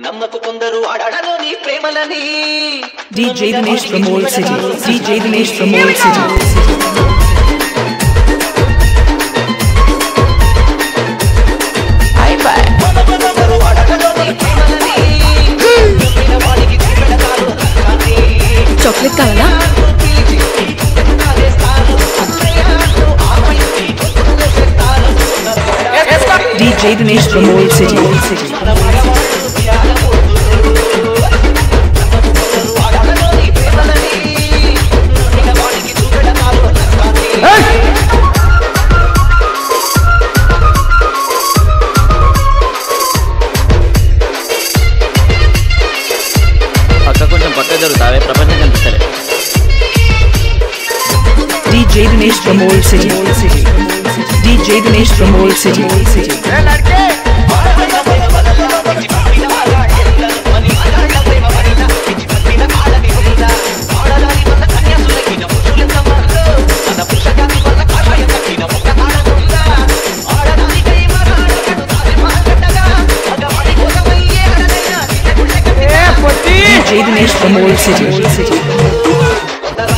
నమ్మకు కొందరు అడడలోని ప్రేమలని DJ Dinesh from Old City. DJ Dinesh from Old City. కొందరు అడడలోని ప్రేమలని నమ్మిన వాడికి చూపెడతారు నరకాన్ని. చాక్లెట్ కావాలా పిలిచి కాలేస్తారు. అత్తయ్యను ఆపై పొద్దున్న చేస్తారు. DJ Dinesh from Old City. మన మగవాళ్ళు త్యాగమూర్తులు. కొందరు అడడలోని ప్రేమలని నమ్మిన వాడికి చూపెడతారు నరకాన్ని. పక్క కొంచెం పక్క జరుగుతావే ప్రపంచం కనిపిస్తలే DJ Dinesh from Old City. DJ Dinesh from Old City. DJ Dinesh from Old City.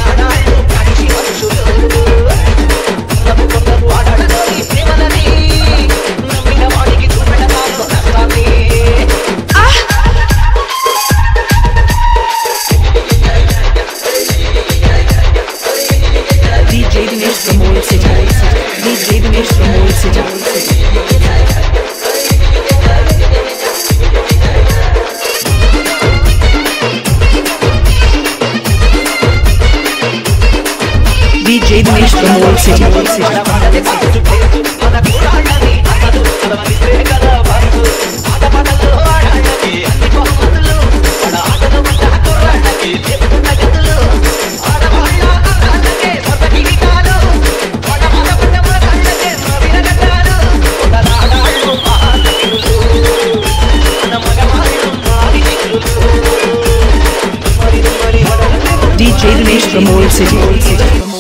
DJ Dinesh from Old City. DJ Dinesh from Old City. DJ Dinesh from Old City. DJ Dinesh from Old City.